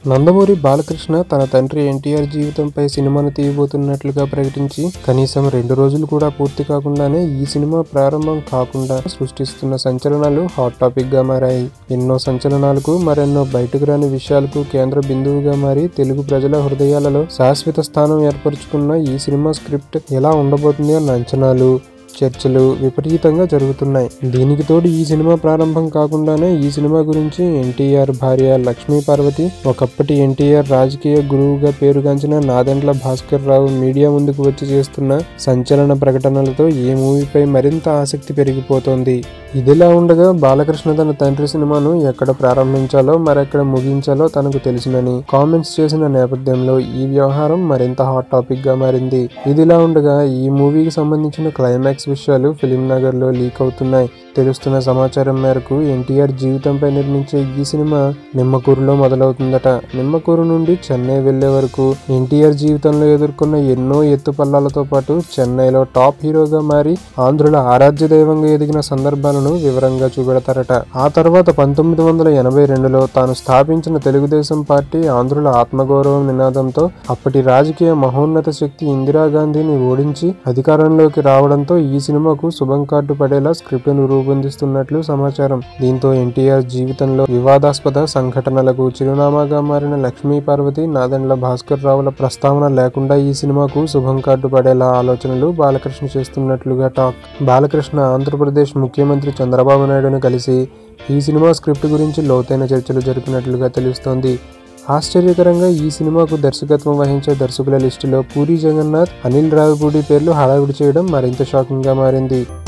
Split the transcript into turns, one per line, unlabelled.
నందమూరి బాలకృష్ణ తన తండ్రి ఎన్టీఆర్ జీవితంపై సినిమాను తీయబోతున్నట్లుగా ప్రకటించి కనీసం రెండు రోజులు కూడా పూర్తి కాకుండానే ఈ సినిమా ప్రారంభం కాకుండా సృష్టిస్తున్న సంచలనాలు హాట్ టాపిక్ గా మారాయి ఎన్నో సంచలనాలకు మరెన్నో బయటకు రాని విషయాలకు కేంద్ర బిందువుగా మారి తెలుగు ప్రజల హృదయాలలో శాశ్వత స్థానం ఏర్పరచుకున్న ఈ సినిమా స్క్రిప్ట్ ఎలా ఉండబోతుంది అన్న అంచనాలు చర్చలు విపరీతంగా జరుగుతున్నాయి దీనికి తోడు ఈ సినిమా ప్రారంభం కాకుండానే ఈ సినిమా గురించి ఎన్టీఆర్ భార్య లక్ష్మీ పార్వతి ఒకప్పటి ఎన్టీఆర్ రాజకీయ గురువుగా పేరుగాంచిన నాదెండ్ల భాస్కర్ రావు మీడియా ముందుకు వచ్చి చేస్తున్న సంచలన ప్రకటనలతో ఈ మూవీపై మరింత ఆసక్తి పెరిగిపోతోంది ఇదిలా ఉండగా బాలకృష్ణ తన తండ్రి సినిమాను ఎక్కడ ప్రారంభించాలో మరెక్కడ ముగించాలో తనకు తెలుసునని కామెంట్స్ చేసిన నేపథ్యంలో ఈ వ్యవహారం మరింత హాట్ టాపిక్ గా మారింది ఇదిలా ఉండగా ఈ మూవీకి సంబంధించిన క్లైమాక్స్ విషయాలు ఫిలిం నగర్ లో లీక్ అవుతున్నాయి తెలుస్తున్న సమాచారం మేరకు ఎన్టీఆర్ జీవితంపై నిర్మించే ఈ సినిమా నిమ్మకూరులో మొదలవుతుందట నిమ్మకూరు నుండి చెన్నై వెళ్లే వరకు ఎన్టీఆర్ జీవితంలో ఎదుర్కొన్న ఎన్నో ఎత్తుపల్లాలతో పాటు చెన్నైలో టాప్ హీరోగా మారి ఆంధ్రుల ఆరాధ్య దైవంగా ఎదిగిన సందర్భాలను వివరంగా చూపెడతారట ఆ తర్వాత పంతొమ్మిది వందల ఎనభై రెండులో తాను స్థాపించిన తెలుగుదేశం పార్టీ ఆంధ్రుల ఆత్మగౌరవం నినాదంతో అప్పటి రాజకీయ మహోన్నత శక్తి ఇందిరాగాంధీని ఓడించి అధికారంలోకి రావడంతో ఈ సినిమాకు శుభం కార్డు పడేలా స్క్రిప్ట్ను రూపొందిస్తున్నట్లు సమాచారం దీంతో ఎన్టీఆర్ జీవితంలో వివాదాస్పద సంఘటనలకు చిరునామాగా మారిన లక్ష్మీ పార్వతి నాదెండ్ల భాస్కర్ రావుల ప్రస్తావన లేకుండా ఈ సినిమాకు శుభం కార్డు పడేలా ఆలోచనలు బాలకృష్ణ చేస్తున్నట్లుగా టాక్ బాలకృష్ణ ఆంధ్రప్రదేశ్ ముఖ్యమంత్రి చంద్రబాబు నాయుడును కలిసి ఈ సినిమా స్క్రిప్ట్ గురించి లోతైన చర్చలు జరిపినట్లుగా తెలుస్తోంది ఆశ్చర్యకరంగా ఈ సినిమాకు దర్శకత్వం వహించే దర్శకుల లిస్టులో పూరి జగన్నాథ్ అనిల్ రావిపూడి పేర్లు హడావిడి చేయడం మరింత షాకింగ్ గా మారింది